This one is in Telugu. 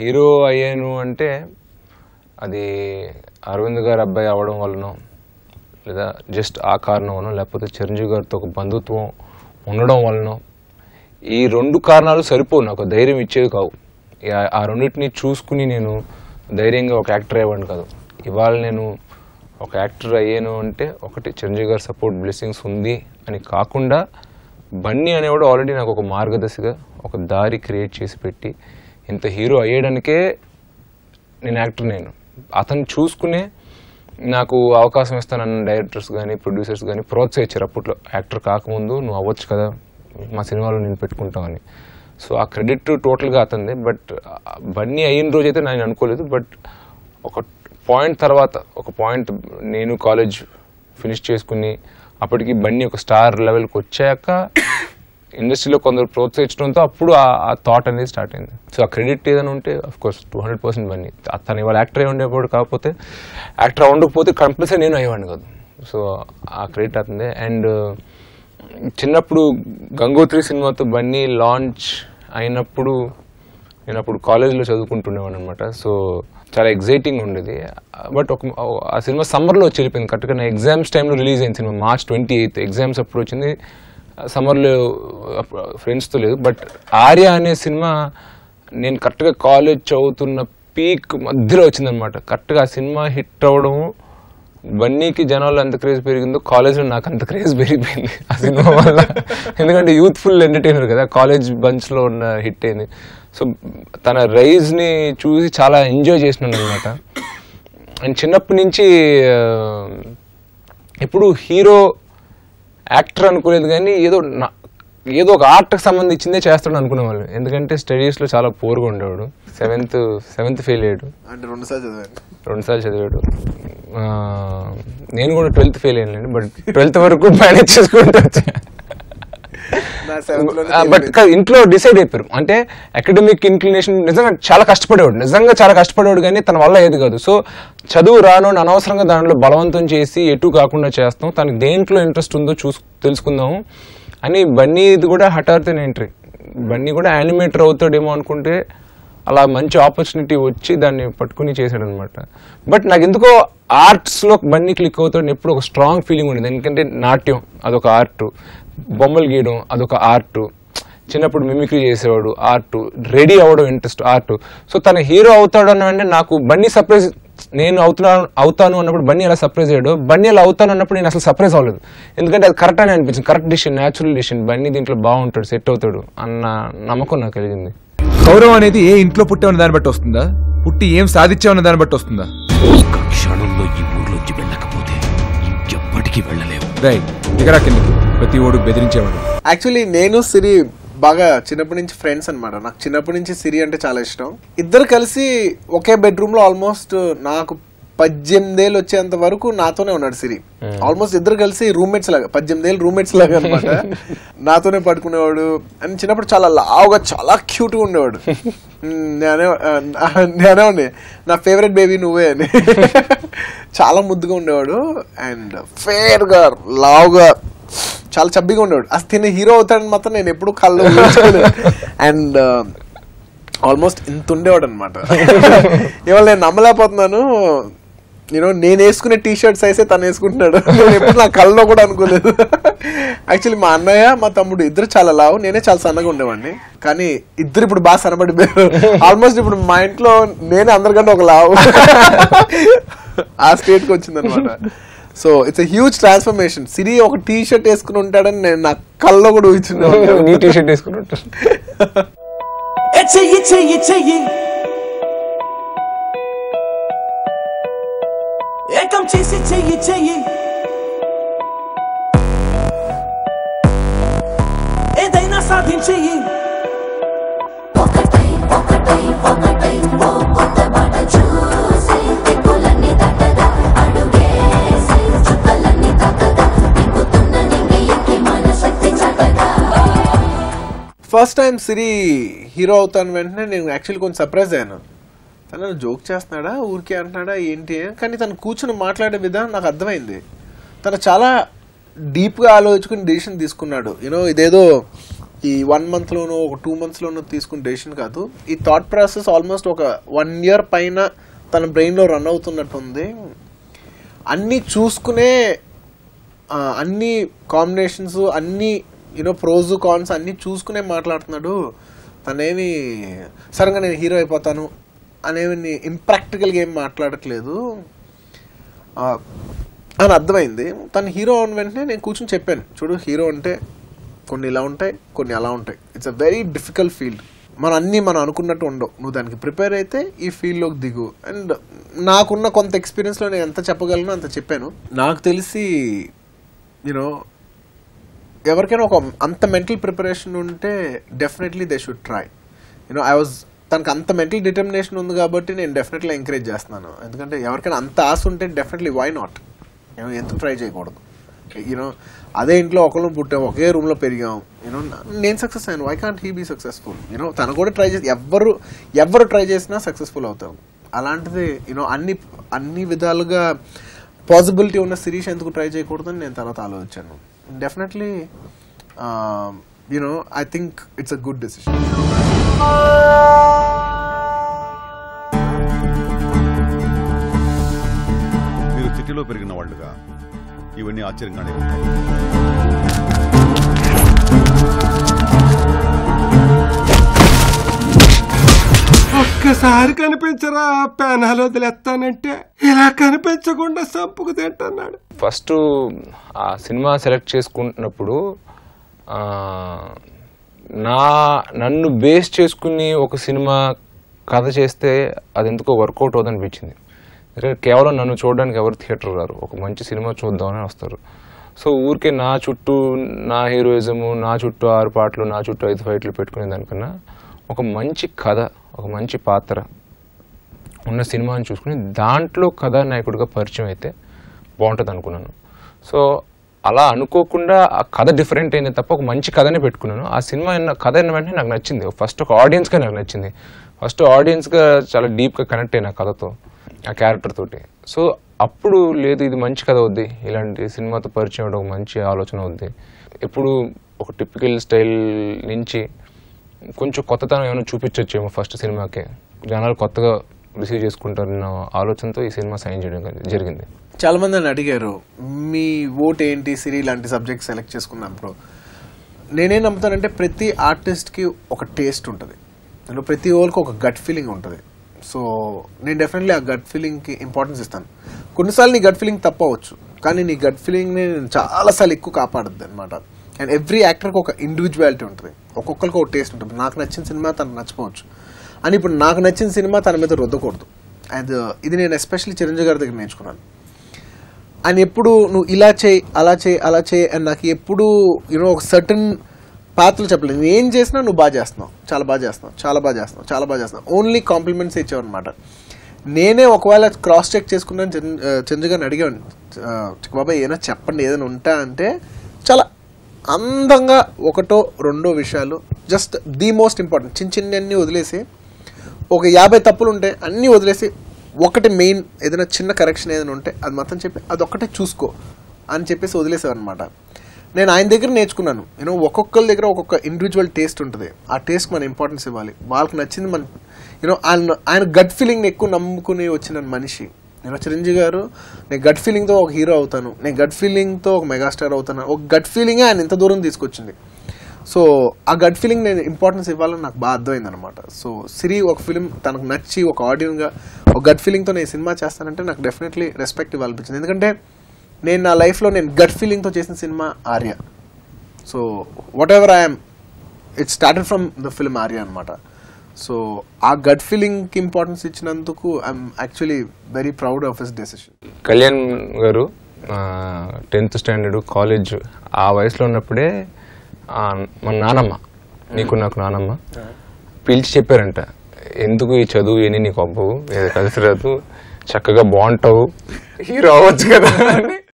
హీరో అయ్యాను అంటే అది అరవింద్ గారి అబ్బాయి అవడం వలన లేదా జస్ట్ ఆ కారణం వలన లేకపోతే చిరంజీవి గారితో ఒక బంధుత్వం ఉండడం వలన ఈ రెండు కారణాలు సరిపోవు నాకు ధైర్యం ఇచ్చేవి కావు ఈ ఆ- ఆ రెండింటిని చూసుకుని నేను ధైర్యంగా ఒక యాక్టర్ అయ్యేవాడిని కాదు ఇవాళ నేను ఒక యాక్టర్ అయ్యాను అంటే ఒకటి చిరంజీవి గారి సపోర్ట్ బ్లెస్సింగ్స్ ఉంది అని కాకుండా బన్నీ అనేవాడు ఆల్రెడీ నాకు ఒక మార్గదర్శిగా ఒక దారి క్రియేట్ చేసి పెట్టి ఇంత హీరో అయ్యేయడానికే నేను యాక్టర్ నేను అతను చూసుకునే నాకు అవకాశం ఇస్తానన్న డైరెక్టర్స్ కానీ ప్రొడ్యూసర్స్ కానీ ప్రోత్సహించారు అప్పట్లో యాక్టర్ కాకముందు నువ్వు అవ్వచ్చు కదా మా సినిమాలో నేను పెట్టుకుంటామని సో ఆ క్రెడిట్ టోటల్గా అతంది బట్ బన్నీ అయిన రోజైతే నేను అనుకోలేదు బట్ ఒక పాయింట్ తర్వాత ఒక పాయింట్ నేను కాలేజ్ ఫినిష్ చేసుకుని అప్పటికి బన్నీ ఒక స్టార్ లెవెల్కి వచ్చాక ఇండస్ట్రీలో కొందరు ప్రోత్సహించడంతో అప్పుడు ఆ- ఆ థాట్ అనేది స్టార్ట్ అయింది సో ఆ క్రెడిట్ ఏదైనా ఉంటే of course two hundred percent Bunny తను ఇవాళ యాక్టర్ అయి ఉండేవాడు కాకపోతే యాక్టర్ ఉండకపోతే కంపల్సరీ నేను అయ్యేవాడిని కాదు సో ఆ క్రెడిట్ అవుతుంది అండ్ చిన్నప్పుడు గంగోత్రి సినిమాతో బన్నీ లాంచ్ అయినప్పుడు నేను అప్పుడు కాలేజ్లో చదువుకుంటుండేవాడు అనమాట సో చాలా ఎగ్జైటింగ్ ఉండేది బట్ ఒక ఆ సినిమా సమ్మర్లో వచ్చి వెళ్ళిపోయింది కరెక్ట్గా నా ఎగ్జామ్స్ టైంలో రిలీజ్ అయింది cinema March twenty eighth exams అప్పుడు వచ్చింది సమ్మర్లో ఫ్రెండ్స్తో లేదు బట్ ఆర్య అనే సినిమా నేను కరెక్ట్గా కాలేజ్ చదువుతున్న పీక్ మధ్యలో వచ్చిందనమాట కరెక్ట్గా ఆ సినిమా హిట్ అవ్వడం బన్నీకి జనాలు ఎంత క్రేజ్ పెరిగిందో కాలేజ్లో నాకు అంత క్రేజ్ పెరిగిపోయింది ఆ సినిమా వల్ల ఎందుకంటే యూత్ఫుల్ ఎంటర్టైనర్ కదా కాలేజ్ బంచ్లో ఉన్న హిట్ అయింది సో తన రైజ్ని చూసి చాలా ఎంజాయ్ చేసినాను అనమాట అండ్ చిన్నప్పటి నుంచి ఆ, ఎప్పుడు హీరో యాక్టర్ అనుకోలేదు కానీ ఏదో నా- ఏదో ఒక ఆర్ట్కి సంబంధించిందే చేస్తాడు అనుకునేవాళ్ళు ఎందుకంటే స్టడీస్లో చాలా పోర్గా ఉండేవాడు సెవెంత్ సెవెంత్ ఫెయిల్ అయ్యాడు అంటే రెండు సార్లు చదివాను రెండుసార్లు చదివాడు ఆ, నేను కూడా ట్వెల్త్ ఫెయిల్ అయ్యాను బట్ ట్వెల్త్ వరకు మేనేజ్ చేసుకుంటూ వచ్చా నా సెవెంత్ లోనే బట్ ఇంట్లో డిసైడ్ అయిపోయారు అంటే అకాడమిక్ ఇన్క్లినేషన్ నిజంగా చాలా కష్టపడేవాడు నిజంగా చాలా కష్టపడేవాడు కానీ తన వల్ల ఏది కాదు సో చదువు రాను అని అనవసరంగా దాంట్లో బలవంతం చేసి ఎటు కాకుండా చేస్తాం తనకి దేంట్లో ఇంట్రెస్ట్ ఉందో చూసు తెలుసుకుందాము అని బన్నీది కూడా హఠాత్ ఎంట్రీ బన్నీ కూడా యానిమేటర్ అవుతాడేమో అనుకుంటే అలా మంచి ఆపర్చునిటీ వచ్చి దాన్ని పట్టుకుని చేశాడు అనమాట బట్ నాకు ఎందుకో ఆర్ట్స్లో బన్నీ క్లిక్ అవుతాడని ఎప్పుడు ఒక స్ట్రాంగ్ ఫీలింగ్ ఉండేది ఎందుకంటే నాట్యం అదొక ఆర్ట్ బొమ్మలు గీయడం అదొక ఆర్ట్ చిన్నప్పుడు మిమిక్రీ చేసేవాడు ఆర్ట్ రెడీ అవ్వడం ఇంట్రెస్ట్ ఆర్ట్ సో తన హీరో అవుతాడు అన్న వెంటనే నాకు బన్నీ సర్ప్రైజ్ నేను అవుతున్నాను అవుతాను అన్నప్పుడు బన్నీ అలా సర్ప్రైజ్ అయ్యాడు బన్నీ అలా అవుతాను అన్నప్పుడు నేను అసలు సర్ప్రైజ్ అవ్వలేదు ఎందుకంటే అది కరెక్ట్ అని అనిపించింది correct decision natural decision Bunny దీంట్లో బాగుంటాడు సెట్ అవుతాడు అన్న నమ్మకం నాకు కలిగింది గౌరవం అనేది ఏ ఇంట్లో పుట్టామన్న దాన్ని బట్టి వస్తుందా పుట్టి ఏం సాధించామన్న దాన్ని బట్టి వస్తుందా ఒక్క క్షణంలో ఈ ఊర్లోంచి వెళ్ళకపోతే ఇంకెప్పటికీ వెళ్ళలేవు రై దిగరా కిందకి ప్రతి ఓడు బెదిరించేవాడు యాక్చువల్లీ నేను సిరి బాగా చిన్నప్పటి నుంచి ఫ్రెండ్స్ అన్నమాట నాకు చిన్నప్పటి నుంచి సిరి అంటే చాలా ఇష్టం ఇద్దరు కలిసి ఒకే బెడ్రూమ్ లో ఆల్మోస్ట్ నాకు పద్దెనిమిదేళ్ళు వచ్చేంత వరకు నాతోనే ఉన్నాడు సిరి ఆల్మోస్ట్ ఇద్దరు కలిసి రూమ్మేట్స్ లాగా పద్దెనిమిదేళ్ళు రూమ్మేట్స్ లాగా అనమాట నాతోనే పడుకునేవాడు అండ్ చిన్నప్పుడు చాలా లావుగా చాలా క్యూట్ గా ఉండేవాడు మ్, నేనే ఆ, నేనేవాడిని నా ఫేవరెట్ బేబీ నువ్వే అని చాలా ముద్దుగా ఉండేవాడు అండ్ ఫేర్ గా లావుగా చాలా చబ్బిగా ఉండేవాడు అసలు తిన హీరో అవుతాడని మాత్రం నేను ఎప్పుడు కళ్ళు అండ్ ఆల్మోస్ట్ ఇంత ఉండేవాడు అనమాట ఇవాళ నేను నమ్మలేకపోతున్నాను నేను నేను వేసుకునే టీ షర్ట్ సైజే తను వేసుకుంటున్నాడు నేను ఎప్పుడు నా కళ్ళలో కూడా అనుకోలేదు యాక్చువల్లీ మా అన్నయ్య మా తమ్ముడు ఇద్దరు చాలా లావు నేనే చాలా సన్నగా ఉండేవాడిని కానీ ఇద్దరు ఇప్పుడు బాగా సన్నబడిపోయారు ఆల్మోస్ట్ ఇప్పుడు మా ఇంట్లో నేనే అందరికంటే ఒక లావు ఆ స్టేట్ కి వచ్చింది అనమాట so it's huge transformation Siri ఒక టీ షర్ట్ వేసుకుని ఉంటాడని నేను నా కళ్ళలో కూడా ఊహించున్నాను నీ టీ షర్ట్ వేసుకున్నట్టు ఏ చెయ్యి చెయ్యి చెయ్యి ఏకం చేసి చెయ్యి చెయ్యి ఏదైనా సాధించెయ్యి ఒకటై ఒకటై ఒకటై ఓ కొత్త బాట చూసి దిక్కులన్నీ దాటదా అడుగేసి చుక్కలన్నీ తాకదా ఎక్కుతున్న నింగి ఎక్కి మన శక్తి చాటదా ఫస్ట్ టైం సిరి హీరో అవుతాను వెంటనే నేను యాక్చువల్లీ కొంచెం సర్ప్రైజ్ అయ్యాను తను జోక్ చేస్తున్నాడా ఊరికే అంటున్నాడా ఏంటి కానీ తను కూర్చుని మాట్లాడే విధానం నాకు అర్థమైంది తను చాలా డీప్గా ఆలోచించుకుని డిసిషన్ తీసుకున్నాడు యూనో ఇదేదో ఈ వన్ మంత్లోనో ఒక టూ మంత్స్లోనో తీసుకున్న డెసిషన్ కాదు ఈ థాట్ ప్రాసెస్ ఆల్మోస్ట్ ఒక వన్ ఇయర్ పైన తన బ్రెయిన్లో రన్ అవుతున్నట్టుంది అన్నీ చూసుకునే ఆ, అన్ని కాంబినేషన్స్ అన్ని యూనో ప్రోజ్ కాన్స్ అన్ని చూసుకునే మాట్లాడుతున్నాడు తనేమి సడన్గా నేను హీరో అయిపోతాను అనేవి ఇంప్రాక్టికల్గా ఏం మాట్లాడట్లేదు ఆ, అని అర్థమైంది తను హీరో అయిన వెంటనే నేను కూర్చొని చెప్పాను చూడు హీరో అంటే కొన్ని ఇలా ఉంటాయి కొన్ని అలా ఉంటాయి it's a very difficult field మన అన్నీ మనం అనుకున్నట్టు ఉండవు నువ్వు దానికి ప్రిపేర్ అయితే ఈ ఫీల్డ్లోకి దిగు అండ్ నాకున్న కొంత ఎక్స్పీరియన్స్లో నేను ఎంత చెప్పగలను అంత చెప్పాను నాకు తెలిసి యూనో ఎవరికైనా ఒక అంత మెంటల్ ప్రిపరేషన్ ఉంటే definitely they should try you know I was తనకు అంత మెంటల్ డిటర్మినేషన్ ఉంది కాబట్టి నేను డెఫినెట్లీ ఎంకరేజ్ చేస్తున్నాను ఎందుకంటే ఎవరికైనా అంత ఆశ ఉంటే డెఫినెట్లీ వై నాట్ ఎందుకు ట్రై చేయకూడదు యూనో అదే ఇంట్లో ఒకళ్ళు పుట్టాం ఒకే రూమ్లో పెరిగాం యూనో నేను సక్సెస్ అయ్యాను why can't he be successful you know తను కూడా ట్రై చేసి ఎవ్వరు ఎవరు ట్రై చేసినా సక్సెస్ఫుల్ అవుతాం అలాంటిది యూనో అన్ని అన్ని విధాలుగా పాసిబిలిటీ ఉన్న సిరీస్ ఎందుకు ట్రై చేయకూడదని నేను తర్వాత ఆలోచించాను definitely you know I think it's a good decision మీరు సిటీలో పెరిగిన వాళ్ళుగా ఇవన్నీ ఆశ్చర్యంగానే ఉంటాయి ఒక్కసారి కనిపించరా పెనాలు వదిలేస్తానంటే ఇలా కనిపించకుండా సంపుకు తింటున్నాడు ఫస్ట్ ఆ సినిమా సెలెక్ట్ చేసుకుంటున్నప్పుడు ఆ, నా నన్ను బేస్ చేసుకుని ఒక సినిమా కథ చేస్తే అది ఎందుకో వర్కౌట్ అవుతుంది అనిపించింది ఎందుకంటే కేవలం నన్ను చూడడానికి ఎవరు థియేటర్ రారు ఒక మంచి సినిమా చూద్దామని వస్తారు సో ఊరికే నా చుట్టూ నా హీరోయిజము నా చుట్టూ ఆరు పాటలు నా చుట్టూ ఐదు ఫైట్లు పెట్టుకునే దానికన్నా ఒక మంచి కథ ఒక మంచి పాత్ర ఉన్న సినిమాని చూసుకుని దాంట్లో కథానాయకుడిగా పరిచయం అయితే బాగుంటుంది అనుకున్నాను సో అలా అనుకోకుండా ఆ కథ డిఫరెంట్ అయింది తప్ప ఒక మంచి కథనే పెట్టుకున్నాను ఆ సినిమా అయిన కథ అయిన వెంటనే నాకు నచ్చింది ఫస్ట్ ఒక ఆడియన్స్గా నాకు నచ్చింది ఫస్ట్ ఆడియన్స్గా చాలా డీప్గా కనెక్ట్ అయిన కథతో ఆ క్యారెక్టర్ తోటి సో అప్పుడు లేదు ఇది మంచి కథ అవుద్ది ఇలాంటి సినిమాతో పరిచయం అవడం ఒక మంచి ఆలోచన అవుద్ది ఎప్పుడు ఒక టిపికల్ స్టైల్ నుంచి కొంచెం కొత్తతనం ఏమైనా చూపించొచ్చేమో ఫస్ట్ సినిమాకే జనాలు కొత్తగా రిసీవ్ చేసుకుంటారన్న ఆలోచనతో ఈ సినిమా సైన్ చేయడం కానీ జరిగింది చాలా మంది నన్ను అడిగారు మీ ఓట్ ఏంటి సిరి లాంటి సబ్జెక్ట్ సెలెక్ట్ చేసుకున్నప్పుడు నేనేం నమ్ముతానంటే ప్రతి ఆర్టిస్ట్కి ఒక టేస్ట్ ఉంటుంది అందులో ప్రతి ఓళ్ళకి ఒక గట్ ఫీలింగ్ ఉంటుంది సో నేను డెఫినెట్లీ ఆ గట్ ఫీలింగ్కి ఇంపార్టెన్స్ ఇస్తాను కొన్నిసార్లు నీ గట్ ఫీలింగ్ తప్పవచ్చు కానీ నీ గట్ ఫీలింగ్ని నేను చాలాసార్లు ఎక్కువ కాపాడుద్ది అనమాట అండ్ ఎవ్రీ యాక్టర్కి ఒక ఇండివిజువాలిటీ ఉంటుంది ఒక్కొక్కరికి ఒక టేస్ట్ ఉంటుంది నాకు నచ్చిన సినిమా తనకు నచ్చిపోవచ్చు అని ఇప్పుడు నాకు నచ్చిన సినిమా తన మీద రుద్దకూడదు అండ్ ఇది నేను ఎస్పెషల్లీ చిరంజీవి గారి దగ్గర నేర్చుకున్నాను ఆయన ఎప్పుడు నువ్వు ఇలా చేయి అలా చేయి అలా చేయి అని నాకు ఎప్పుడు యూనో ఒక సర్టన్ పాత్రలు చెప్పలేదు నువ్వు ఏం చేసినా నువ్వు బాగా చేస్తున్నావు చాలా బాగా చేస్తున్నావు చాలా బాగా చేస్తున్నావు చాలా బాగా చేస్తున్నావు ఓన్లీ కాంప్లిమెంట్స్ ఇచ్చావు అనమాట నేనే ఒకవేళ క్రాస్ చెక్ చేసుకున్నాను చంద్ర చంద్ర గారిని అడిగాను బాబాయ్ ఏదైనా చెప్పండి ఏదైనా ఉంటా అంటే చాలా అందంగా ఒకటో రెండో విషయాలు జస్ట్ ది మోస్ట్ ఇంపార్టెంట్ చిన్న చిన్న అన్ని వదిలేసి ఒక యాభై తప్పులు ఉంటాయి అన్నీ వదిలేసి ఒకటి మెయిన్ ఏదైనా చిన్న కరెక్షన్ ఏదైనా ఉంటే అది మొత్తం చెప్పి అది ఒక్కటే చూసుకో అని చెప్పేసి వదిలేసావు అనమాట నేను ఆయన దగ్గర నేర్చుకున్నాను నేను ఒక్కొక్కరి దగ్గర ఒక్కొక్క ఇండివిజువల్ టేస్ట్ ఉంటుంది ఆ టేస్ట్ మనం ఇంపార్టెన్స్ ఇవ్వాలి వాళ్ళకి నచ్చింది మన యూనో ఆయన ఆయన గట్ ఫీలింగ్ని ఎక్కువ నమ్ముకుని వచ్చిన మనిషి నేను చిరంజీవి గారు నేను గట్ ఫీలింగ్తో ఒక హీరో అవుతాను నేను గట్ ఫీలింగ్తో ఒక మెగాస్టార్ అవుతాను ఒక గట్ ఫీలింగే ఆయన ఇంత దూరం తీసుకొచ్చింది సో ఆ గట్ ఫీలింగ్ నేను ఇంపార్టెన్స్ ఇవ్వాలని నాకు బాగా అర్థమైంది అనమాట సో సిరి ఒక ఫిలిం తనకు నచ్చి ఒక ఆడియన్గా ఒక గట్ ఫీలింగ్తో నేను సినిమా చేస్తానంటే నాకు డెఫినెట్లీ రెస్పెక్ట్ ఇవ్వాలనిపించింది ఎందుకంటే నేను నా లైఫ్లో నేను గట్ ఫీలింగ్తో చేసిన cinema Arya so whatever I'm it started from the film Arya అనమాట సో ఆ గట్ ఫీలింగ్కి ఇంపార్టెన్స్ ఇచ్చినందుకు I'm actually very proud of his decision Kalyan garu tenth standard college ఆ వయసులో ఉన్నప్పుడే ఆ, మన నానమ్మ నీకు నాకు నానమ్మ పిలిచి చెప్పారంట ఎందుకు ఈ చదువు ఎన్ని నీకు అబ్బవు ఏది కలిసి రాదు చక్కగా బాగుంటావు హీరో అవ్వచ్చు కదా అని